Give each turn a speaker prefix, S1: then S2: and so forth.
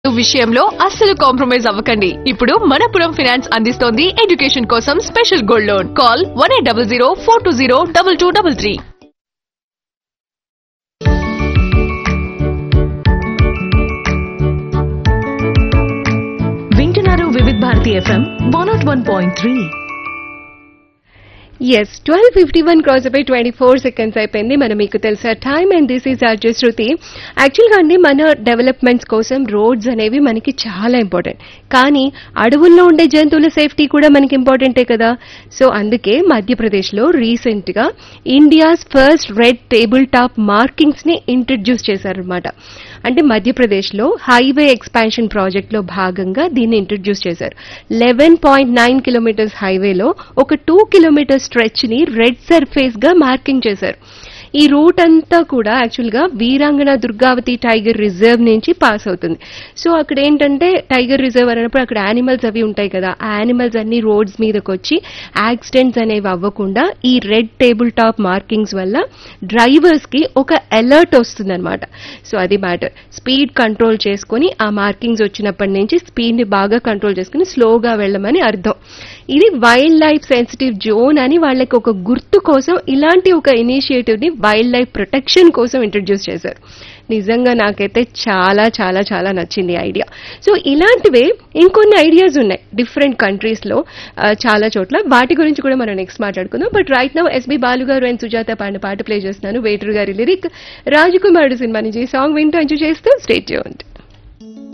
S1: విషయంలో అస్సలు కాంప్రమైజ్ అవ్వకండి ఇప్పుడు మనపురం ఫైనాన్స్ అందిస్తోంది ఎడ్యుకేషన్ కోసం special gold loan call one eight double zero four two zero double two double three
S2: వింటున్నారు Vividh Bharati FM one nought one point three
S3: yes twelve fifty one cross అయిపోయి twenty four seconds అయిపోయింది మనం మీకు తెలుసా time and this is RJ Shruti యాక్చువల్గా అండి మన developments కోసం రోడ్స్ అనేవి మనకి చాలా ఇంపార్టెంట్ కానీ అడవుల్లో ఉండే జంతువుల సేఫ్టీ కూడా మనకి ఇంపార్టెంటే కదా సో అందుకే మధ్యప్రదేశ్లో రీసెంట్గా India's first red table top markings ని ఇంట్రడ్యూస్ చేశారనమాట అంటే మధ్యప్రదేశ్లో హైవే ఎక్స్పాన్షన్ ప్రాజెక్ట్లో భాగంగా దీన్ని ఇంట్రడ్యూస్ చేశారు లెవెన్ పాయింట్ నైన్ కిలోమీటర్స్ హైవేలో ఒక టూ కిలోమీటర్ స్ట్రెచ్ ని రెడ్ సర్ఫేస్ గా మార్కింగ్ చేశారు ఈ రూట్ అంతా కూడా యాక్చువల్గా వీరాంగణ దుర్గావతి టైగర్ రిజర్వ్ నుంచి పాస్ అవుతుంది సో అక్కడ ఏంటంటే టైగర్ రిజర్వ్ అన్నప్పుడు అక్కడ యానిమల్స్ అవి ఉంటాయి కదా ఆ యానిమల్స్ అన్ని రోడ్స్ మీదకి వచ్చి యాక్సిడెంట్స్ అనేవి అవ్వకుండా ఈ రెడ్ టేబుల్ టాప్ మార్కింగ్స్ వల్ల డ్రైవర్స్ కి ఒక అలర్ట్ వస్తుందన్నమాట సో అది మ్యాటర్ స్పీడ్ కంట్రోల్ చేసుకొని ఆ మార్కింగ్స్ వచ్చినప్పటి నుంచి స్పీడ్ ని బాగా కంట్రోల్ చేసుకుని స్లోగా వెళ్ళమని అర్థం ఇది వైల్డ్ లైఫ్ సెన్సిటివ్ జోన్ అని వాళ్ళకి ఒక గుర్తు కోసం ఇలాంటి ఒక ఇనిషియేటివ్ ని వైల్డ్ లైఫ్ ప్రొటెక్షన్ కోసం ఇంట్రడ్యూస్ చేశారు నిజంగా నాకైతే చాలా చాలా చాలా నచ్చింది ఐడియా సో ఇలాంటివే ఇంకొన్ని ఐడియాస్ ఉన్నాయి డిఫరెంట్ కంట్రీస్ లో ఆ, చాలా చోట్ల వాటి గురించి కూడా మనం నెక్స్ట్ మాట్లాడుకుందాం but right now SB Balu గారు అండ్ సుజాత పాడిన పాట ప్లే చేస్తున్నాను వేటరు గారి లిరిక్ రాజకుమారుడు సినిమా నుంచి సాంగ్ వింటూ ఎంజాయ్ చేస్తూ స్టేట్ చేయండి